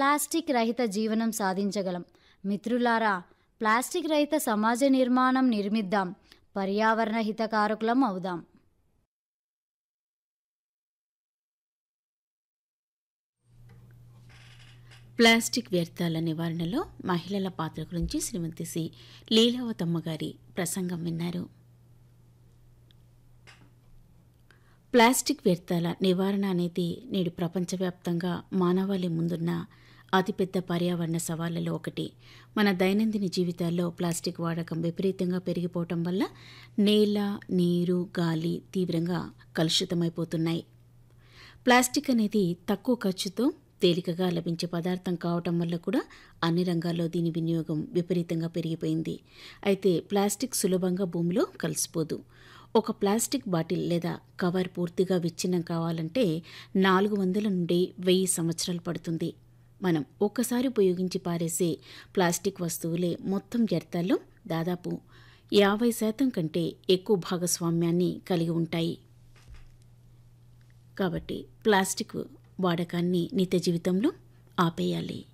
plastic రహిత జీవనం సాధించగలం మిత్రులారా ప్లాస్టిక్ రహిత సమాజ నిర్మాణం నిర్మిద్దాం పర్యావరణ హితకారకులం అవుదాం ప్లాస్టిక్ వ్యర్థాల నివారణలో మహిళల పాత్ర గురించి శ్రీమతి సి లీలావతమ్మ గారి ప్రసంగం విన్నారు ప్లాస్టిక్ వ్యర్థాల నివారణ అనేది నేడు ప్రపంచవ్యాప్తంగా మానవాళి ముందున్న అతిపెద్ద పర్యావరణ సవాళ్లలో ఒకటి మన దైనందిన జీవితాల్లో ప్లాస్టిక్ వాడకం విపరీతంగా పెరిగిపోవటం వల్ల నేల నీరు గాలి తీవ్రంగా కలుషితమైపోతున్నాయి ప్లాస్టిక్ అనేది తక్కువ ఖర్చుతో తేలికగా లభించే పదార్థం కావటం వల్ల కూడా అన్ని రంగాల్లో దీని వినియోగం విపరీతంగా పెరిగిపోయింది అయితే ప్లాస్టిక్ సులభంగా భూమిలో కలిసిపోదు ఒక ప్లాస్టిక్ బాటిల్ లేదా కవర్ పూర్తిగా విచ్ఛిన్నం కావాలంటే నాలుగు వందల నుండి వెయ్యి సంవత్సరాలు పడుతుంది మనం ఒక్కసారి ఉపయోగించి పారేసే ప్లాస్టిక్ వస్తువులే మొత్తం వ్యర్థాల్లో దాదాపు యాభై శాతం కంటే ఎక్కువ భాగస్వామ్యాన్ని కలిగి ఉంటాయి కాబట్టి ప్లాస్టిక్ వాడకాన్ని నిత్య జీవితంలో ఆపేయాలి